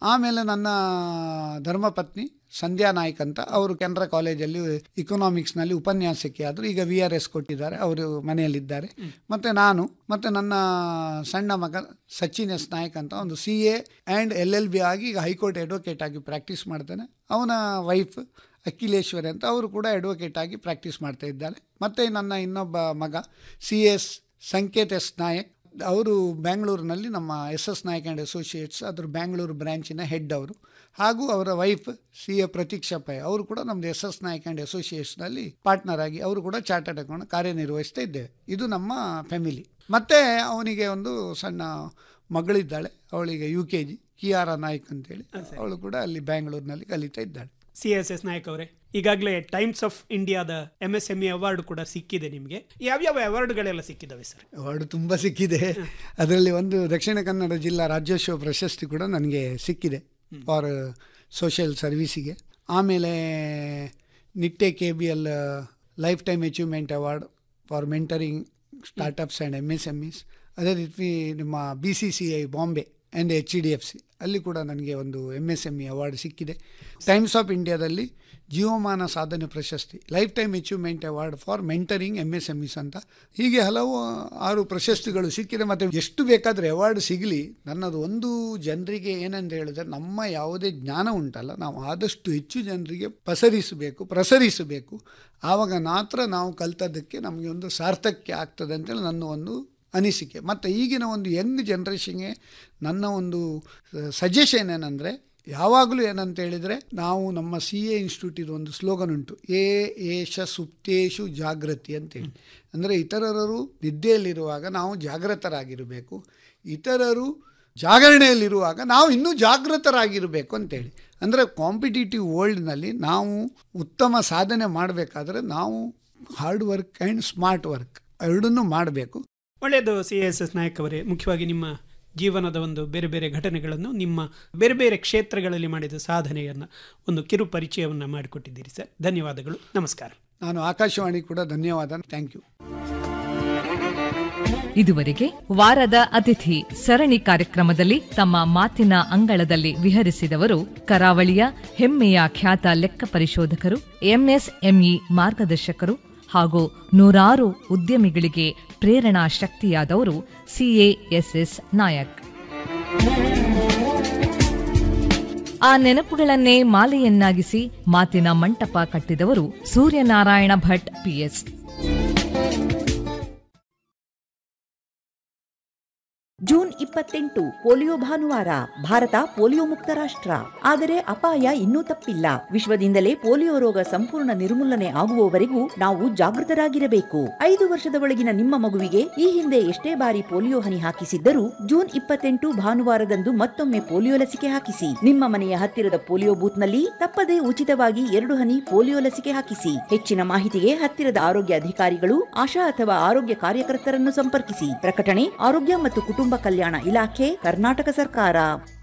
ಆಮೇಲೆ ನನ್ನ ಧರ್ಮಪತ್ನಿ ಸಂಧ್ಯಾ ನಾಯ್ಕ್ ಅಂತ ಅವರು ಕೆನರಾ ಕಾಲೇಜಲ್ಲಿ ಇಕನಾಮಿಕ್ಸ್ನಲ್ಲಿ ಉಪನ್ಯಾಸಕಿ ಆದರು ಈಗ ವಿ ಆರ್ ಎಸ್ ಕೊಟ್ಟಿದ್ದಾರೆ ಅವರು ಮನೆಯಲ್ಲಿದ್ದಾರೆ ಮತ್ತು ನಾನು ಮತ್ತು ನನ್ನ ಸಣ್ಣ ಮಗ ಸಚಿನ್ ಎಸ್ ನಾಯ್ಕ್ ಅಂತ ಒಂದು C A and L L B ಆಗಿ ಈಗ ಹೈಕೋರ್ಟ್ ಅಡ್ವೊಕೇಟ್ ಆಗಿ ಪ್ರಾಕ್ಟೀಸ್ ಮಾಡ್ತಾನೆ ಅವನ ವೈಫ್ ಅಖಿಲೇಶ್ವರಿ ಅಂತ ಅವರು ಕೂಡ ಅಡ್ವೊಕೇಟ್ ಆಗಿ ಪ್ರಾಕ್ಟೀಸ್ ಮಾಡ್ತಾ ಇದ್ದಾರೆ ಮತ್ತು ನನ್ನ ಇನ್ನೊಬ್ಬ ಮಗ C S Sanket S Nayak ಅವರು ಬ್ಯಾಂಗ್ಳೂರಿನಲ್ಲಿ ನಮ್ಮ S S Nayak and associates ಅದ್ರ ಬ್ಯಾಂಗ್ಳೂರು ಬ್ರ್ಯಾಂಚಿನ ಹೆಡ್ ಅವರು ಹಾಗೂ ಅವರ wife C A Pratiksha Pai ಅವರು ಕೂಡ ನಮ್ಮದು ಎಸ್ ಎಸ್ ನಾಯಕ್ ಆ್ಯಂಡ್ ಅಸೋಸಿಯೇಟ್ಸ್ನಲ್ಲಿ ಪಾರ್ಟ್ನರ್ ಆಗಿ ಅವರು ಕೂಡ ಚಾರ್ಟರ್ಡ್ ಅಕೌಂಟ್ ಕಾರ್ಯನಿರ್ವಹಿಸ್ತಾ ಇದ್ದೇವೆ ಇದು ನಮ್ಮ ಫ್ಯಾಮಿಲಿ ಮತ್ತು ಅವನಿಗೆ ಒಂದು ಸಣ್ಣ ಮಗಳಿದ್ದಾಳೆ ಅವಳಿಗೆ U K G Kiara Naik ಅಂತೇಳಿ ಅವಳು ಕೂಡ ಅಲ್ಲಿ ಬ್ಯಾಂಗ್ಳೂರಿನಲ್ಲಿ ಕಲಿತಾ ಇದ್ದಾಳೆ ಸಿ ಎಸ್ ಎಸ್ ನಾಯಕ್ ಅವರೇ ಈಗಾಗಲೇ ಟೈಮ್ಸ್ ಆಫ್ ಇಂಡಿಯಾದ M S M E award ಕೂಡ ಸಿಕ್ಕಿದೆ ನಿಮಗೆ ಯಾವ್ಯಾವ ಅವಾರ್ಡ್ಗಳೆಲ್ಲ ಸಿಕ್ಕಿದಾವೆ ಸರ್ ಅವಾರ್ಡ್ ತುಂಬ ಸಿಕ್ಕಿದೆ ಅದರಲ್ಲಿ ಒಂದು ದಕ್ಷಿಣ ಕನ್ನಡ ಜಿಲ್ಲಾ ರಾಜ್ಯೋತ್ಸವ ಪ್ರಶಸ್ತಿ ಕೂಡ ನನಗೆ ಸಿಕ್ಕಿದೆ ಫಾರ್ ಸೋಷಿಯಲ್ ಸರ್ವೀಸಿಗೆ ಆಮೇಲೆ Nitte K B L lifetime achievement award for mentoring startups and M S M Es ಅದೇ ರೀತಿ ನಿಮ್ಮ B C C I Bombay and H D F C ಅಲ್ಲಿ ಕೂಡ ನನಗೆ ಒಂದು M S M E award ಸಿಕ್ಕಿದೆ ಟೈಮ್ಸ್ ಆಫ್ ಇಂಡಿಯಾದಲ್ಲಿ ಜೀವಮಾನ ಸಾಧನೆ ಪ್ರಶಸ್ತಿ lifetime achievement award for mentoring M S M Es ಅಂತ ಹೀಗೆ ಹಲವು ಆರು ಪ್ರಶಸ್ತಿಗಳು ಸಿಕ್ಕಿದೆ ಮತ್ತು ಎಷ್ಟು ಬೇಕಾದರೆ ಅವಾರ್ಡ್ ಸಿಗಲಿ ನನ್ನದು ಒಂದು ಜನರಿಗೆ ಏನಂತ ಹೇಳಿದ್ರೆ ನಮ್ಮ ಯಾವುದೇ ಜ್ಞಾನ ಉಂಟಲ್ಲ ನಾವು ಆದಷ್ಟು ಹೆಚ್ಚು ಜನರಿಗೆ ಪಸರಿಸಬೇಕು ಪ್ರಸರಿಸಬೇಕು ಆವಾಗ ಮಾತ್ರ ನಾವು ಕಲ್ತದ್ದಕ್ಕೆ ನಮಗೆ ಒಂದು ಸಾರ್ಥಕ್ಯ ಆಗ್ತದೆ ಅಂತೇಳಿ ನನ್ನ ಒಂದು ಅನಿಸಿಕೆ ಮತ್ತು ಈಗಿನ ಒಂದು ಯಂಗ್ ಜನ್ರೇಷನ್ಗೆ ನನ್ನ ಒಂದು ಸಜೆಷನ್ ಏನಂದರೆ ಯಾವಾಗಲೂ ಏನಂತ ಹೇಳಿದರೆ ನಾವು ನಮ್ಮ ಸಿ ಎ ಇನ್ಸ್ಟಿಟ್ಯೂಟ್ ಒಂದು ಸ್ಲೋಗನ್ ಉಂಟು ಏ ಏಷ ಸುಪ್ತೇಶು ಜಾಗೃತಿ ಅಂತೇಳಿ ಅಂದರೆ ಇತರರು ನಿದ್ದೆಯಲ್ಲಿರುವಾಗ ನಾವು ಜಾಗೃತರಾಗಿರಬೇಕು ಇತರರು ಜಾಗರಣೆಯಲ್ಲಿರುವಾಗ ನಾವು ಇನ್ನೂ ಜಾಗೃತರಾಗಿರಬೇಕು ಅಂತೇಳಿ ಅಂದರೆ ಕಾಂಪಿಟೇಟಿವ್ ವರ್ಲ್ಡ್ನಲ್ಲಿ ನಾವು ಉತ್ತಮ ಸಾಧನೆ ಮಾಡಬೇಕಾದ್ರೆ ನಾವು hard work and smart work ಎರಡನ್ನೂ ಮಾಡಬೇಕು ಒಳ್ಳೆಯದು ಸಿ ಎಸ್ ಎಸ್ ನಾಯಕ್ ಅವರೇ ಮುಖ್ಯವಾಗಿ ನಿಮ್ಮ ಜೀವನದ ಒಂದು ಬೇರೆ ಬೇರೆ ಘಟನೆಗಳನ್ನು ನಿಮ್ಮ ಬೇರೆ ಬೇರೆ ಕ್ಷೇತ್ರಗಳಲ್ಲಿ ಮಾಡಿದ ಸಾಧನೆಯನ್ನು ಒಂದು ಕಿರು ಪರಿಚಯವನ್ನು ಮಾಡಿಕೊಟ್ಟಿದ್ದೀರಿ ಸರ್ ಧನ್ಯವಾದಗಳು ನಮಸ್ಕಾರ ನಾನು ಆಕಾಶವಾಣಿ ಕೂಡ ಧನ್ಯವಾದ ಥ್ಯಾಂಕ್ ಯು ಇದುವರೆಗೆ ವಾರದ ಅತಿಥಿ ಸರಣಿ ಕಾರ್ಯಕ್ರಮದಲ್ಲಿ ತಮ್ಮ ಮಾತಿನ ಅಂಗಳದಲ್ಲಿ ವಿಹರಿಸಿದವರು ಕರಾವಳಿಯ ಹೆಮ್ಮೆಯ ಖ್ಯಾತ ಲೆಕ್ಕ ಪರಿಶೋಧಕರು ಎಂಎಸ್ಎಂಇ ಮಾರ್ಗದರ್ಶಕರು ಹಾಗೂ ನೂರಾರು ಉದ್ಯಮಿಗಳಿಗೆ ಪ್ರೇರಣಾ ಶಕ್ತಿಯಾದವರು ಸಿಎಎಸ್ಎಸ್ ನಾಯಕ್ ಆ ನೆನಪುಗಳನ್ನೇ ಮಾಲೆಯನ್ನಾಗಿಸಿ ಮಾತಿನ ಮಂಟಪ ಕಟ್ಟಿದವರು ಸೂರ್ಯನಾರಾಯಣ ಭಟ್ ಪಿಎಸ್ ಜೂನ್ ಇಪ್ಪತ್ತೆಂಟು ಪೋಲಿಯೋ ಭಾನುವಾರ ಭಾರತ ಪೋಲಿಯೋ ಮುಕ್ತ ರಾಷ್ಟ್ರ ಆದರೆ ಅಪಾಯ ಇನ್ನೂ ತಪ್ಪಿಲ್ಲ ವಿಶ್ವದಿಂದಲೇ ಪೋಲಿಯೋ ರೋಗ ಸಂಪೂರ್ಣ ನಿರ್ಮೂಲನೆ ಆಗುವವರೆಗೂ ನಾವು ಜಾಗೃತರಾಗಿರಬೇಕು ಐದು ವರ್ಷದ ಒಳಗಿನ ನಿಮ್ಮ ಮಗುವಿಗೆ ಈ ಹಿಂದೆ ಎಷ್ಟೇ ಬಾರಿ ಪೋಲಿಯೋ ಹನಿ ಹಾಕಿಸಿದ್ದರೂ ಜೂನ್ ಇಪ್ಪತ್ತೆಂಟು ಭಾನುವಾರದಂದು ಮತ್ತೊಮ್ಮೆ ಪೋಲಿಯೋ ಲಸಿಕೆ ಹಾಕಿಸಿ ನಿಮ್ಮ ಮನೆಯ ಹತ್ತಿರದ ಪೋಲಿಯೋ ಬೂತ್ನಲ್ಲಿ ತಪ್ಪದೇ ಉಚಿತವಾಗಿ ಎರಡು ಹನಿ ಪೋಲಿಯೋ ಲಸಿಕೆ ಹಾಕಿಸಿ ಹೆಚ್ಚಿನ ಮಾಹಿತಿಗೆ ಹತ್ತಿರದ ಆರೋಗ್ಯ ಅಧಿಕಾರಿಗಳು ಆಶಾ ಅಥವಾ ಆರೋಗ್ಯ ಕಾರ್ಯಕರ್ತರನ್ನು ಸಂಪರ್ಕಿಸಿ ಪ್ರಕಟಣೆ ಆರೋಗ್ಯ ಮತ್ತು ಕುಟುಂಬ ಕಲ್ಯಾಣ ಇಲಾಖೆ ಕರ್ನಾಟಕ ಸರ್ಕಾರ